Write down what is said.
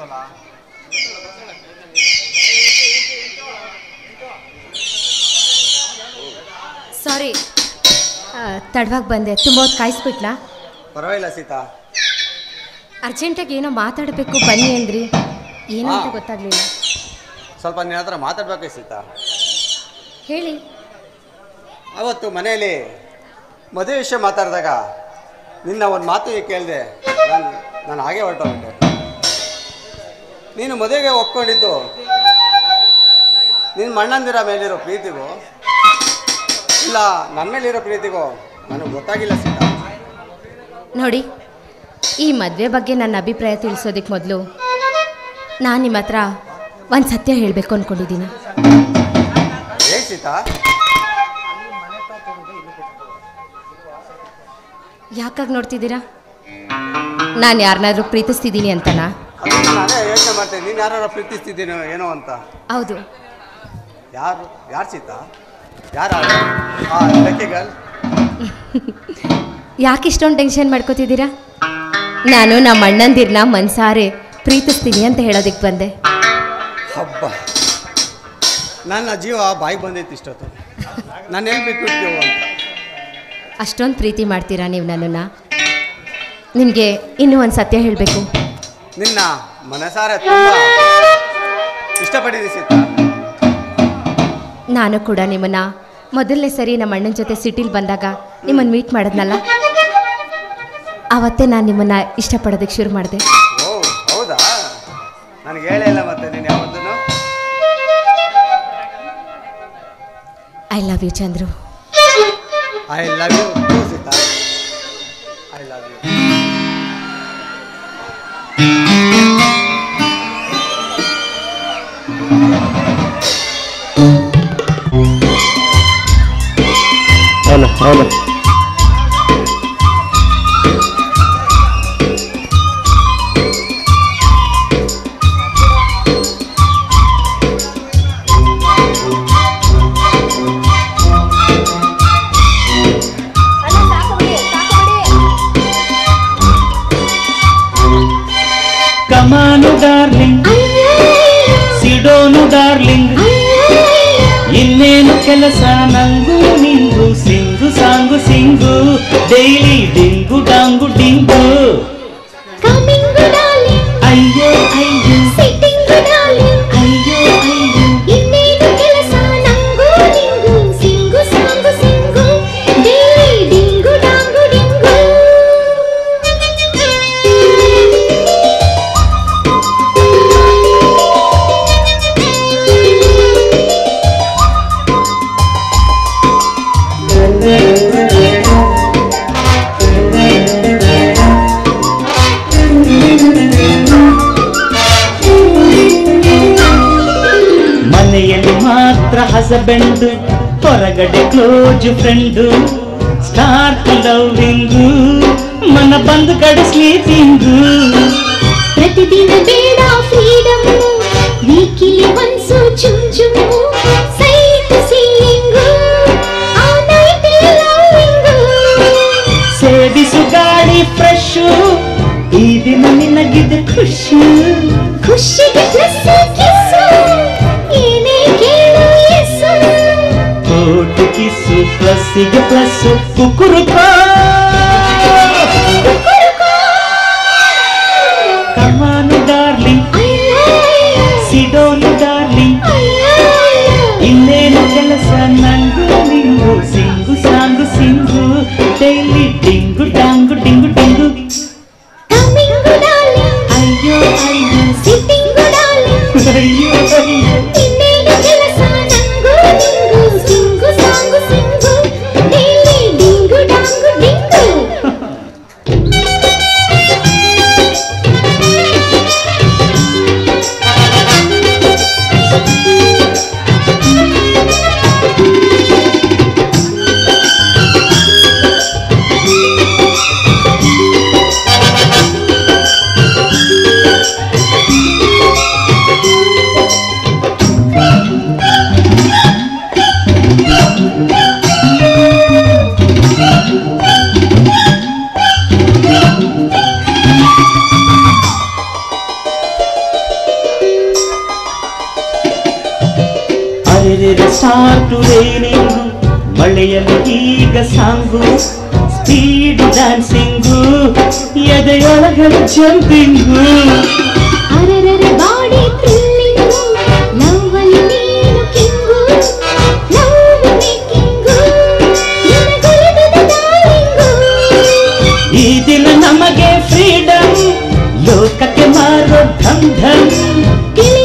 ಗೊತ್ತಲ್ಲ ಸಾರಿ ತಡವಾಗಿ ಬಂದೆ ತುಂಬ ಹೊತ್ತು ಕಾಯಿಸ್ಬಿಟ್ಲಾ ಪರವಾಗಿಲ್ಲ ಸೀತಾ ಅರ್ಜೆಂಟಾಗಿ ಏನೋ ಮಾತಾಡಬೇಕು ಬನ್ನಿ ಅಂದ್ರಿ ಏನು ಅಂತ ಹಾ. ಗೊತ್ತಾಗ್ಲಿಲ್ಲ ಸ್ವಲ್ಪ ನಿನ್ನ ಹತ್ರ ಮಾತಾಡ್ಬೇಕು ಸೀತಾ ಹೇಳಿ ಅವತ್ತು ಮನೆಯಲ್ಲಿ ಮದುವೆ ವಿಷಯ ಮಾತಾಡಿದಾಗ ನಿನ್ನ ಒಂದು ಮಾತು ಕೇಳಿದೆ ನಾನು ನಾನು ಹಾಗೆ ಹೊರಟೋಗ್ಬಿಟ್ಟೆ ನೀನು ಮದುವೆಗೆ ಒಪ್ಕೊಂಡಿದ್ದು ನಿನ್ನ ಮಣ್ಣಂದಿರ ಮೇಲಿರೋ ಪ್ರೀತಿಗೂ ಇಲ್ಲ ನನ್ನ ಮೇಲಿರೋ ಪ್ರೀತಿಗೂ ನನಗೆ ಗೊತ್ತಾಗಿಲ್ಲ ಸೀತಾ ನೋಡಿ ಈ ಮದುವೆ ಬಗ್ಗೆ ನನ್ನ ಅಭಿಪ್ರಾಯ ತಿಳಿಸೋದಕ್ಕೆ ಮೊದಲು ನಾನು ನಿಮ್ಮ ಹತ್ರ ಒಂದು ಸತ್ಯ ಹೇಳಬೇಕು ಅಂದ್ಕೊಂಡಿದ್ದೀನಿ ಹೇಗೆ ಸೀತಾ ಯಾಕಾಗಿ ನೋಡ್ತಿದ್ದೀರಾ ನಾನು ಯಾರನ್ನಾದ್ರೂ ಪ್ರೀತಿಸ್ತಿದ್ದೀನಿ ಅಂತನಾ ಅದಕ್ಕೆ ನಾನೇ ಯೋಚನೆ ಮಾಡ್ತೇನೆ ನೀನು ಯಾರು ಪ್ರೀತಿಸ್ತಿದ್ದೀನೋ ಏನೋ ಅಂತ ಹೌದು ಯಾರು ಯಾರು ಸೀತಾ ಯಾರು ಆ ಲಕ್ಕಿ ಗರ್ಲ್ ಯಾಕೆ ಇಷ್ಟೊಂದು ಟೆನ್ಷನ್ ಮಾಡ್ಕೋತಿದ್ದೀರಾ ನಾನು ನಮ್ಮ ಅಣ್ಣಂದಿರ್ನ ಮನ್ಸಾರೆ ಪ್ರೀತಿಸ್ತೀನಿ ಅಂತ ಹೇಳೋದಕ್ಕೆ ಬಂದೆ ಹಬ್ಬ ನನ್ನ ಜೀವ ಬಾಯಿಗೆ ಬಂದೈತಿ ಇಷ್ಟೊತ್ತು ನಾನು ಎಲ್ಲಿ ಬಿಟ್ಬಿಡ್ತೀವೋ ಅಂತ ಅಷ್ಟೊಂದು ಪ್ರೀತಿ ಮಾಡ್ತೀರಾ ನೀವು ನನ್ನನ್ನು ನಿಮಗೆ ಇನ್ನೂ ಒಂದು ಸತ್ಯ ಹೇಳಬೇಕು ನಿನ್ನ ಮನಸಾರೆ ತುಂಬ ಇಷ್ಟಪಟ್ಟಿದ್ದೀನಿ ಸೀತಾ ನಾನು ಕೂಡ ನಿಮ್ಮನ್ನು ಮೊದಲನೇ ಸರಿ ನಮ್ಮ ಅಣ್ಣನ ಜೊತೆ ಸಿಟಿಲಿ ಬಂದಾಗ ನಿಮ್ಮನ್ನು ಮೀಟ್ ಮಾಡಿದ್ನಲ್ಲ ಆವತ್ತೇ ನಾನು ನಿಮ್ಮನ್ನು ಇಷ್ಟಪಡೋದಕ್ಕೆ ಶುರು ಮಾಡಿದೆ ಓ ಹೌದಾ ನನಗೆ ಹೇಳೇ ಇಲ್ಲ ಮತ್ತೆ ನೀನು ಯಾವತ್ತೂ I love you Chandru I love you too Seetha I love you ಹೌದು ಹೌದು ಕಮಾನು ಡಾರ್ಲಿಂಗ್ ಸಿಡೋನು ಡಾರ್ಲಿಂಗ್ ಇನ್ನೇನು ಕೆಲಸ ನಂಗೂ ನಿಂಗು sing song sing daily ding dong ding ಅಯ್ಯೋ ಅಯ್ಯೋ ಅಯ್ಯೋ ಅಯ್ಯೋ ಮನೆಯಲ್ಲಿ ಮಾತ್ರ ಹಸಬೆಂಡು ಹೊರಗಡೆ ಕ್ಲೋಜ್ ಫ್ರೆಂಡು ಸ್ಟಾರ್ಟ್ ಲವ್ವಿಂಗು ಮನ ಬಂದು ಕಡೆ ಸ್ಲೀಪಿಂಗು ಪ್ರತಿದಿನ ಬೇಡ ಫ್ರೀಡಮ್ ವೀಕಿಲಿ ಒನ್ಸು ಚುಮ್ ಚುಮ್ ಸೈಟ್ ಸೀಯಿಂಗು ಆ ನೈಟ್ ಲವ್ವಿಂಗು ಸೇವಿಸು ಗಾಳಿ ಫ್ರೆಶು ಈ ದಿನ ನಿನಗಿದೆ ಖುಷಿ ಖುಷಿಗೆ ಪ್ಲಸ್ ಕಿಸ್ಸು ಏನೇ ಕೇಳು ಎಸ್ಸು ಕೋಟು ಕಿಸ್ಸು ಪ್ಲಸ್ಸಿಗೆ ಪ್ಲಸ್ಸು ಕುಕ್ಕುರುಕೋ ಕಮಾನು ಡಾರ್ಲಿಂಗ್ ಸಿಡೋನು ಡಾರ್ಲಿಂಗ್ ಇನ್ನೇನು ಕೆಲಸ ನಂಗು ನಿಂಗು sing song sing daily ding dong ding ding coming darling ಅಯ್ಯೋ ಅಯ್ಯೋ ಸಿಟ್ಟಿಂಗು ಡಾರ್ಲಿಂಗ್ ಅಯ್ಯೋ ಅಯ್ಯೋ ಇನ್ನೇನು ಕೆಲಸ ನಂಗು ನಿಂಗು sing song sing daily ding dong ಅರೆರೆ ಸ್ಟಾರ್ಟ್ ರೈನಿಂಗು ಮಳೆಯಲ್ಲಿ ಈಗ ಸಾಂಗು ಸ್ಪೀಡ್ ಡ್ಯಾನ್ಸಿಂಗು ಎದೆಯೊಳಗಡೆ ಜಂಪಿಂಗು ಅರರರೆ ಬಾಡಿ ಥ್ರಿಲ್ಲಿಂಗು ಲವ್ವಲ್ಲಿ ನೀನು ಕಿಂಗು ಲವ್ ಮೇಕಿಂಗು ನಿನಗೊಲಿದದ ಡಾರ್ಲಿಂಗು ಈ ದಿನ ನಮಗೆ ಫ್ರೀಡಮ್ ಲೋಕಕ್ಕೆ ಮಾರೋ ಧಮ್ ಧಮ್ ಕಿಲ